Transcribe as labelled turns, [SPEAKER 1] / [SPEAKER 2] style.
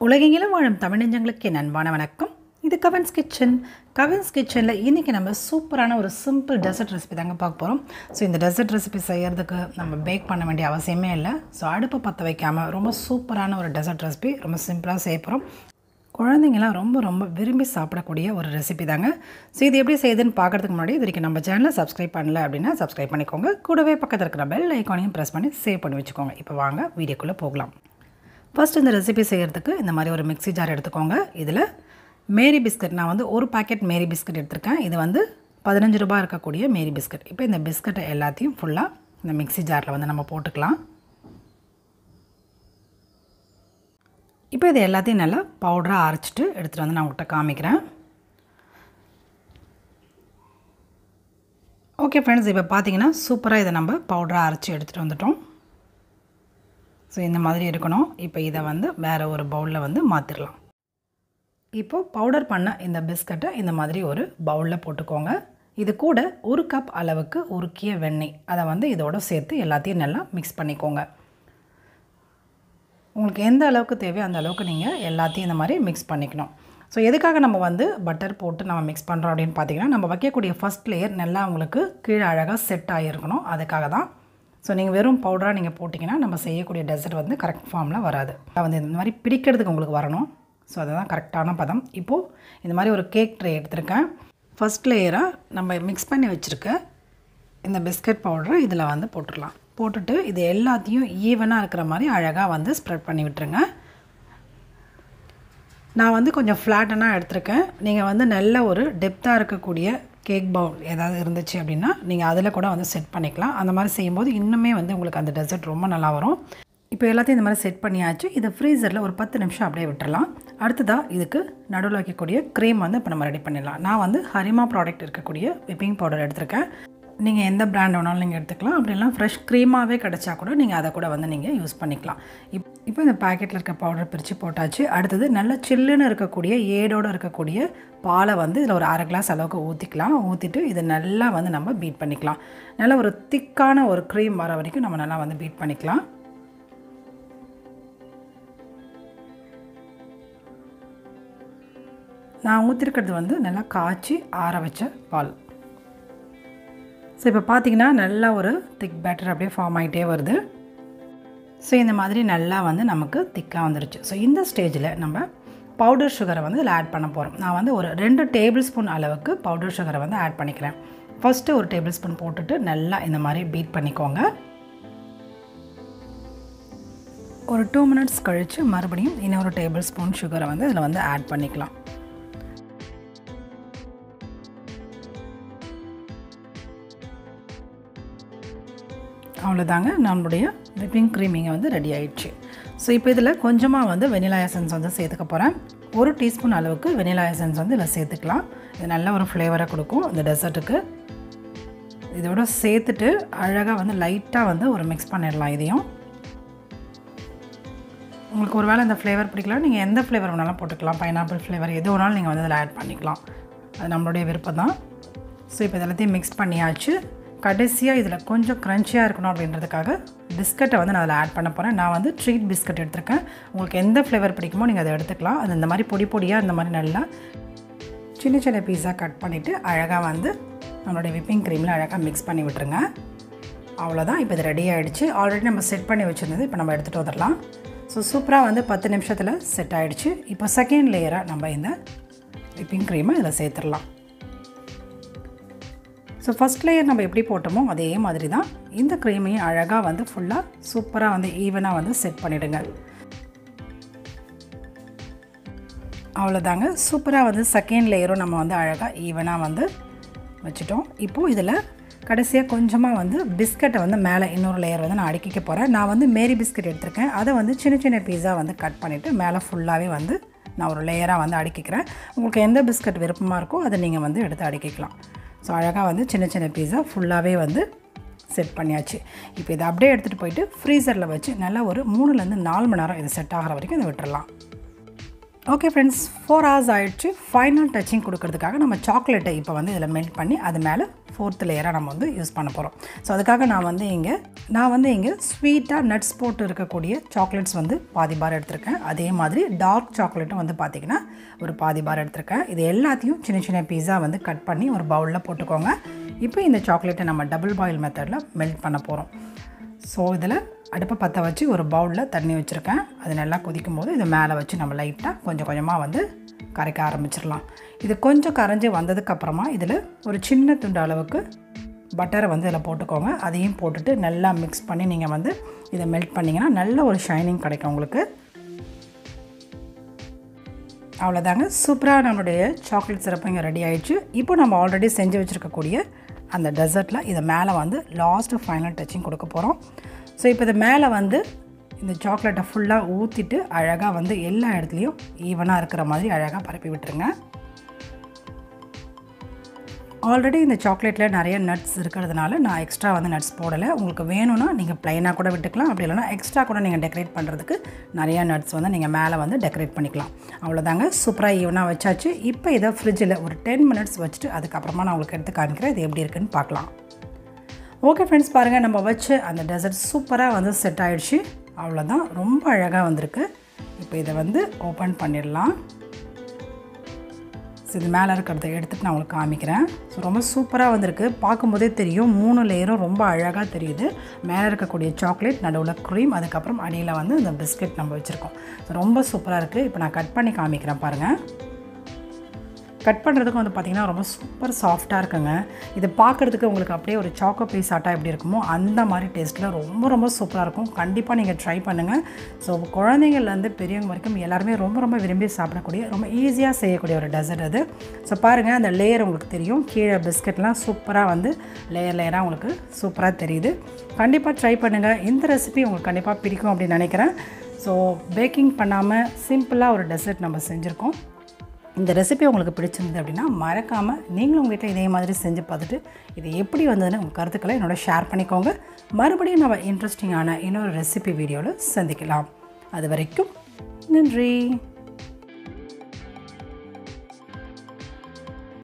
[SPEAKER 1] உலகெங்கிலும் வாழும் தமிழஞ்சங்களுக்கு என் அன்பான வணக்கம் இது கவன்ஸ் கிச்சன் கவன்ஸ் கிச்சனில் இன்றைக்கி நம்ம சூப்பரான ஒரு சிம்பிள் டெசர்ட் ரெசிபி தாங்க பார்க்க போகிறோம் ஸோ இந்த டெசர்ட் ரெசிபி செய்கிறதுக்கு நம்ம பேக் பண்ண வேண்டிய அவசியமே இல்லை ஸோ அடுப்பு பற்ற வைக்காமல் ரொம்ப சூப்பரான ஒரு டெசர்ட் ரெசிபி ரொம்ப சிம்பிளாக செய்ய போகிறோம் குழந்தைங்களாம் ரொம்ப ரொம்ப விரும்பி சாப்பிடக்கூடிய ஒரு ரெசிபி தாங்க ஸோ இது எப்படி செய்யுதுன்னு பார்க்குறதுக்கு முன்னாடி இது வரைக்கும் நம்ம சேனலை சப்ஸ்கிரைப் பண்ணல அப்படின்னா சப்ஸ்கிரைப் பண்ணிக்கோங்க கூடவே பக்கத்தில் இருக்கிற பெல் ஐக்கானையும் ப்ரெஸ் பண்ணி சேவ் பண்ணி வச்சுக்கோங்க இப்போ வாங்க வீடியோக்குள்ளே போகலாம் ஃபர்ஸ்ட் இந்த ரெசிபி செய்கிறதுக்கு இந்த மாதிரி ஒரு மிக்ஸி ஜார் எடுத்துக்கோங்க இதில் மேரி பிஸ்கட் நான் வந்து ஒரு பாக்கெட் மேரி பிஸ்கட் எடுத்திருக்கேன் இது வந்து பதினஞ்சு ரூபாய் இருக்கக்கூடிய மேரி பிஸ்கட் இப்போ இந்த பிஸ்கட்டை எல்லாத்தையும் ஃபுல்லாக இந்த மிக்ஸி ஜாரில் வந்து நம்ம போட்டுக்கலாம் இப்போ இது எல்லாத்தையும் நல்லா பவுடராக அரைச்சிட்டு எடுத்துகிட்டு வந்து நான் உங்கள்கிட்ட காமிக்கிறேன் ஓகே ஃப்ரெண்ட்ஸ் இப்போ பார்த்தீங்கன்னா சூப்பராக இதை நம்ம பவுடராக அரைச்சி எடுத்துகிட்டு வந்துட்டோம் ஸோ இந்த மாதிரி இருக்கணும் இப்போ இதை வந்து வேறு ஒரு பவுலில் வந்து மாற்றிடலாம் இப்போது பவுடர் பண்ண இந்த பிஸ்கட்டை இந்த மாதிரி ஒரு பவுலில் போட்டுக்கோங்க இது கூட ஒரு கப் அளவுக்கு உருக்கிய வெண்ணெய் அதை வந்து இதோட சேர்த்து எல்லாத்தையும் நல்லா மிக்ஸ் பண்ணிக்கோங்க உங்களுக்கு எந்த அளவுக்கு தேவையோ அந்த அளவுக்கு நீங்கள் எல்லாத்தையும் இந்த மாதிரி மிக்ஸ் பண்ணிக்கணும் ஸோ எதுக்காக நம்ம வந்து பட்டர் போட்டு நம்ம மிக்ஸ் பண்ணுறோம் அப்படின்னு பார்த்தீங்கன்னா நம்ம வைக்கக்கூடிய ஃபஸ்ட் லேயர் நல்லா உங்களுக்கு கீழே அழகாக செட் ஆகியிருக்கணும் அதுக்காக தான் ஸோ நீங்கள் வெறும் பவுடராக நீங்கள் போட்டிங்கன்னா நம்ம செய்யக்கூடிய டெசர்ட் வந்து கரெக்ட் ஃபார்மில் வராது வந்து இந்த மாதிரி பிடிக்கிறதுக்கு உங்களுக்கு வரணும் ஸோ அதுதான் கரெக்டான பதம் இப்போது இந்த மாதிரி ஒரு கேக் ட்ரே எடுத்திருக்கேன் ஃபஸ்ட் லேயராக நம்ம மிக்ஸ் பண்ணி வச்சுருக்க இந்த பிஸ்கட் பவுடரை இதில் வந்து போட்டுடலாம் போட்டுட்டு இது எல்லாத்தையும் ஈவனாக இருக்கிற மாதிரி அழகாக வந்து ஸ்ப்ரெட் பண்ணி விட்டுருங்க நான் வந்து கொஞ்சம் ஃப்ளாட்டனாக எடுத்திருக்கேன் நீங்கள் வந்து நல்ல ஒரு டெப்த்தாக இருக்கக்கூடிய கேக் பவுல் ஏதாவது இருந்துச்சு அப்படின்னா நீங்கள் அதில் கூட வந்து செட் பண்ணிக்கலாம் அந்த மாதிரி செய்யும்போது இன்னுமே வந்து உங்களுக்கு அந்த டெசர்ட் ரொம்ப நல்லா வரும் இப்போ எல்லாத்தையும் இந்த மாதிரி செட் பண்ணியாச்சு இதை ஃப்ரீசரில் ஒரு பத்து நிமிஷம் அப்படியே விட்டுறலாம் அடுத்ததாக இதுக்கு நடுவில் வைக்கக்கூடிய க்ரீம் வந்து இப்போ நம்ம ரெடி பண்ணிடலாம் நான் வந்து ஹரிமா ப்ராடக்ட் இருக்கக்கூடிய விப்பிங் பவுடர் எடுத்திருக்கேன் நீங்கள் எந்த பிராண்ட் வேணாலும் நீங்கள் எடுத்துக்கலாம் அப்படிலாம் ஃப்ரெஷ் க்ரீமாகவே கிடச்சா கூட நீங்கள் அதை கூட வந்து நீங்கள் யூஸ் பண்ணிக்கலாம் இப் இப்போ இந்த பேக்கெட்டில் இருக்க பவுடர் பிரித்து போட்டாச்சு அடுத்தது நல்ல சில்லுன்னு இருக்கக்கூடிய ஏடோடு இருக்கக்கூடிய பாலை வந்து இதில் ஒரு அரை கிளாஸ் அளவுக்கு ஊற்றிக்கலாம் ஊற்றிட்டு இதை நல்லா வந்து நம்ம பீட் பண்ணிக்கலாம் நல்ல ஒரு திக்கான ஒரு க்ரீம் வர வரைக்கும் நம்ம நல்லா வந்து பீட் பண்ணிக்கலாம் நான் ஊற்றிருக்கிறது வந்து நல்லா காய்ச்சி ஆற வச்ச பால் ஸோ இப்போ பார்த்தீங்கன்னா நல்லா ஒரு திக் பேட்டர் அப்படியே ஃபார்ம் ஆகிட்டே வருது ஸோ இந்த மாதிரி நல்லா வந்து நமக்கு திக்காக வந்துருச்சு ஸோ இந்த ஸ்டேஜில் நம்ம பவுடர் சுகரை வந்து இதில் ஆட் பண்ண போகிறோம் நான் வந்து ஒரு ரெண்டு டேபிள் ஸ்பூன் அளவுக்கு பவுடர் சுகரை வந்து ஆட் பண்ணிக்கிறேன் ஃபஸ்ட்டு ஒரு டேபிள் ஸ்பூன் போட்டுட்டு நல்லா இந்த மாதிரி பீட் பண்ணிக்கோங்க ஒரு டூ மினிட்ஸ் கழித்து மறுபடியும் இன்னொரு டேபிள் ஸ்பூன் சுகரை வந்து இதில் வந்து ஆட் பண்ணிக்கலாம் அவ்வளோதாங்க நம்மளுடைய விப்பிங் க்ரீம் இங்கே வந்து ரெடி ஆயிடுச்சு ஸோ இப்போ இதில் கொஞ்சமாக வந்து வெனிலா எசன்ஸ் வந்து சேர்த்துக்க போகிறேன் ஒரு டீஸ்பூன் அளவுக்கு வெனிலா எசன்ஸ் வந்து இதில் சேர்த்துக்கலாம் இது நல்ல ஒரு ஃப்ளேவரை கொடுக்கும் இந்த டெசர்ட்டுக்கு இதோட சேர்த்துட்டு அழகாக வந்து லைட்டாக வந்து ஒரு மிக்ஸ் பண்ணிடலாம் இதையும் உங்களுக்கு ஒரு வேளை இந்த ஃப்ளேவர் பிடிக்கலாம் நீங்கள் எந்த ஃப்ளேவர் வேணாலும் போட்டுக்கலாம் பைனாப்பிள் ஃப்ளேவர் எது வேணாலும் நீங்கள் வந்து இதில் ஆட் பண்ணிக்கலாம் அது நம்மளுடைய விருப்பம் தான் ஸோ இப்போ இதெல்லாத்தையும் மிக்ஸ் பண்ணியாச்சு கடைசியாக இதில் கொஞ்சம் க்ரன்ச்சியாக இருக்கணும் அப்படின்றதுக்காக பிஸ்கட்டை வந்து நான் அதில் ஆட் பண்ண போகிறேன் நான் வந்து ட்ரீட் பிஸ்கட் எடுத்திருக்கேன் உங்களுக்கு எந்த ஃப்ளேவர் பிடிக்குமோ நீங்கள் அதை எடுத்துக்கலாம் அது இந்த மாதிரி பொடி பொடியாக இந்த மாதிரி நல்லா சின்ன சின்ன பீஸாக கட் பண்ணிவிட்டு அழகாக வந்து நம்மளுடைய விப்பிங் க்ரீமில் அழகாக மிக்ஸ் பண்ணி விட்டுருங்க அவ்வளோதான் இப்போ இது ரெடி ஆகிடுச்சு ஆல்ரெடி நம்ம செட் பண்ணி வச்சுருந்தது இப்போ நம்ம எடுத்துகிட்டு வந்துடலாம் ஸோ சூப்பராக வந்து பத்து நிமிஷத்தில் செட் ஆகிடுச்சு இப்போ செகண்ட் லேயராக நம்ம இந்த விப்பிங் க்ரீமை இதில் சேர்த்துடலாம் ஸோ ஃபஸ்ட் லேயர் நம்ம எப்படி போட்டோமோ அதே மாதிரி தான் இந்த க்ரீமையும் அழகாக வந்து ஃபுல்லாக சூப்பராக வந்து ஈவனாக வந்து செட் பண்ணிவிடுங்க அவ்வளோதாங்க சூப்பராக வந்து செகண்ட் லேயரும் நம்ம வந்து அழகாக ஈவனாக வந்து வச்சுட்டோம் இப்போது இதில் கடைசியாக கொஞ்சமாக வந்து பிஸ்கட்டை வந்து மேலே இன்னொரு லேயர் வந்து நான் அடுக்கிக்க போகிறேன் நான் வந்து மேரி பிஸ்கட் எடுத்திருக்கேன் அதை வந்து சின்ன சின்ன பீஸா வந்து கட் பண்ணிவிட்டு மேலே ஃபுல்லாகவே வந்து நான் ஒரு லேயராக வந்து அடுக்கிக்கிறேன் உங்களுக்கு எந்த பிஸ்கட் விருப்பமாக இருக்கோ அதை நீங்கள் வந்து எடுத்து அடுக்கிக்கலாம் ஸோ அழகாக வந்து சின்ன சின்ன பீஸா ஃபுல்லாகவே வந்து செட் பண்ணியாச்சு இப்போ இதை அப்படியே எடுத்துகிட்டு போயிட்டு ஃப்ரீசரில் வச்சு நல்லா ஒரு மூணுலேருந்து நாலு மணி நேரம் இது செட் ஆகிற வரைக்கும் இதை விட்டுறலாம் ஓகே ஃப்ரெண்ட்ஸ் ஃபோர் ஹவர்ஸ் ஆயிடுச்சு ஃபைனல் டச்சிங் கொடுக்கறதுக்காக நம்ம சாக்லேட்டை இப்போ வந்து இதில் மெல்ட் பண்ணி அது மேலே ஃபோர்த் லேயராக நம்ம வந்து யூஸ் பண்ண போகிறோம் ஸோ அதுக்காக நான் வந்து இங்கே நான் வந்து இங்கே ஸ்வீட்டாக நட்ஸ் போட்டு இருக்கக்கூடிய சாக்லேட்ஸ் வந்து பாதி பார் எடுத்திருக்கேன் அதே மாதிரி டார்க் சாக்லேட்டும் வந்து பார்த்திங்கன்னா ஒரு பாதி பார் எடுத்திருக்கேன் இது எல்லாத்தையும் சின்ன சின்ன பீஸா வந்து கட் பண்ணி ஒரு பவுலில் போட்டுக்கோங்க இப்போ இந்த சாக்லேட்டை நம்ம டபுள் பாயில் மெத்தடில் மெல்ட் பண்ண போகிறோம் ஸோ இதில் அடுப்பை பற்ற வச்சு ஒரு பவுலில் தண்ணி வச்சுருக்கேன் அது நல்லா கொதிக்கும் போது இது மேலே வச்சு நம்ம லைட்டாக கொஞ்சம் கொஞ்சமாக வந்து கரைக்க ஆரம்பிச்சிடலாம் இது கொஞ்சம் கரைஞ்சி வந்ததுக்கப்புறமா இதில் ஒரு சின்ன துண்டு அளவுக்கு பட்டரை வந்து இதில் போட்டுக்கோங்க அதையும் போட்டுட்டு நல்லா மிக்ஸ் பண்ணி நீங்கள் வந்து இதை மெல்ட் பண்ணிங்கன்னா நல்ல ஒரு ஷைனிங் கிடைக்கும் உங்களுக்கு அவ்வளோதாங்க சூப்பராக நம்மளுடைய சாக்லேட் சிறப்பு இங்கே ரெடி ஆயிடுச்சு இப்போ நம்ம ஆல்ரெடி செஞ்சு வச்சுருக்கக்கூடிய அந்த டெசர்ட்டில் இதை மேலே வந்து லாஸ்ட்டு ஃபைனல் டச்சிங் கொடுக்க போகிறோம் ஸோ இப்போ இது மேலே வந்து இந்த சாக்லேட்டை ஃபுல்லாக ஊற்றிட்டு அழகாக வந்து எல்லா இடத்துலையும் ஈவனாக இருக்கிற மாதிரி அழகாக பரப்பி விட்டுருங்க ஆல்ரெடி இந்த சாக்லேட்டில் நிறைய நட்ஸ் இருக்கிறதுனால நான் எக்ஸ்ட்ரா வந்து நட்ஸ் போடலை உங்களுக்கு வேணும்னா நீங்கள் ப்ளைனாக கூட விட்டுக்கலாம் அப்படி இல்லைனா எக்ஸ்ட்ரா கூட நீங்கள் டெக்கரேட் பண்ணுறதுக்கு நிறைய நட்ஸ் வந்து நீங்கள் மேலே வந்து டெக்கரேட் பண்ணிக்கலாம் அவ்வளோதாங்க சூப்பராக ஈவனாக வச்சாச்சு இப்போ இதை ஃப்ரிட்ஜில் ஒரு டென் மினிட்ஸ் வச்சுட்டு அதுக்கப்புறமா நான் உங்களுக்கு எடுத்து காமிக்கிறேன் இது எப்படி இருக்குன்னு பார்க்கலாம் ஓகே ஃப்ரெண்ட்ஸ் பாருங்கள் நம்ம வச்சு அந்த டெசர்ட் சூப்பராக வந்து செட் ஆகிடுச்சு அவ்வளோதான் ரொம்ப அழகாக வந்திருக்கு இப்போ இதை வந்து ஓப்பன் பண்ணிடலாம் ஸோ இது மேலே இருக்கிறத எடுத்துகிட்டு நான் உங்களுக்கு காமிக்கிறேன் ஸோ ரொம்ப சூப்பராக வந்திருக்கு பார்க்கும்போதே தெரியும் மூணு லேயரும் ரொம்ப அழகாக தெரியுது மேலே இருக்கக்கூடிய சாக்லேட் நடுவில் க்ரீம் அதுக்கப்புறம் அடியில் வந்து இந்த பிஸ்கட் நம்ம வச்சுருக்கோம் ஸோ ரொம்ப சூப்பராக இருக்குது இப்போ நான் கட் பண்ணி காமிக்கிறேன் பாருங்கள் கட் பண்ணுறதுக்கு வந்து பார்த்திங்கன்னா ரொம்ப சூப்பர் சாஃப்டாக இருக்குங்க இது பார்க்குறதுக்கு உங்களுக்கு அப்படியே ஒரு சாக்கோ பீஸ் ஆட்டா எப்படி இருக்குமோ அந்த மாதிரி டேஸ்ட்டில் ரொம்ப ரொம்ப சூப்பராக இருக்கும் கண்டிப்பாக நீங்கள் ட்ரை பண்ணுங்கள் ஸோ குழந்தைங்கள்லேருந்து பெரியவங்க வரைக்கும் எல்லாருமே ரொம்ப ரொம்ப விரும்பி சாப்பிடக்கூடிய ரொம்ப ஈஸியாக செய்யக்கூடிய ஒரு டெசர்ட் அது ஸோ பாருங்கள் அந்த லேயர் உங்களுக்கு தெரியும் கீழே பிஸ்கட்லாம் சூப்பராக வந்து லேயர் லேயராக உங்களுக்கு சூப்பராக தெரியுது கண்டிப்பாக ட்ரை பண்ணுங்கள் இந்த ரெசிபி உங்களுக்கு கண்டிப்பாக பிடிக்கும் அப்படின்னு நினைக்கிறேன் ஸோ பேக்கிங் பண்ணாமல் சிம்பிளாக ஒரு டெசர்ட் நம்ம செஞ்சுருக்கோம் இந்த ரெசிபி உங்களுக்கு பிடிச்சிருந்தது அப்படின்னா மறக்காமல் நீங்களும் உங்கள் வீட்டில் இதே மாதிரி செஞ்சு பார்த்துட்டு இது எப்படி வந்ததுன்னு உங்கள் கருத்துக்களை என்னோட ஷேர் பண்ணிக்கோங்க மறுபடியும் நம்ம இன்ட்ரெஸ்டிங்கான இன்னொரு ரெசிபி வீடியோவில் சந்திக்கலாம் அது வரைக்கும் நன்றி